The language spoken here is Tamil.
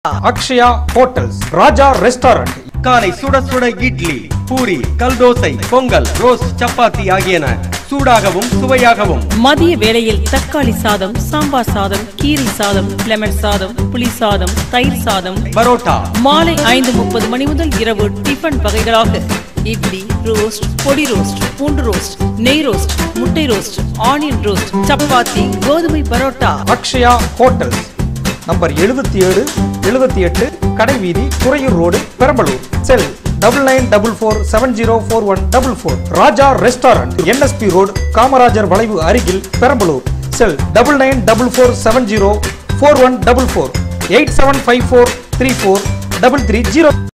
அக்ஷயா ஹோட்டல்ஸ் ராஜா ரெஸ்டாரண்ட் காலை சுட சுட இட்லி பூரி கல்தோசை பொங்கல் ரோஸ் சப்பாத்தி ஆகியன சூடாகவும் சுவையாகவும் மதிய வேளையில் தக்காளி சாதம் சாம்பார் சாதம் கீரை சாதம் லெமன் சாதம் புளி சாதம் தயிர் சாதம் பரோட்டா மாலை ஐந்து முப்பது மணி முதல் இரவு டிஃபன் வகைகளாக இட்லி ரோஸ்ட் பொடி ரோஸ்ட் பூண்டு ரோஸ்ட் நெய் ரோஸ்ட் முட்டை ரோஸ்ட் ஆனியன் ரோஸ்ட் சப்பாத்தி கோதுமை பரோட்டா அக்ஷயா ஹோட்டல்ஸ் நம்பர் எழுபத்தி ஏழு எழுபத்தி எட்டு கடை வீதி Thuraiyur road Perambalur cell double nine double four seven zero four one double four Raja restaurant NSB road Kamarajar வளைவு அருகில் Perambalur cell double nine double four seven zero four one double four eight seven five four three four double three zero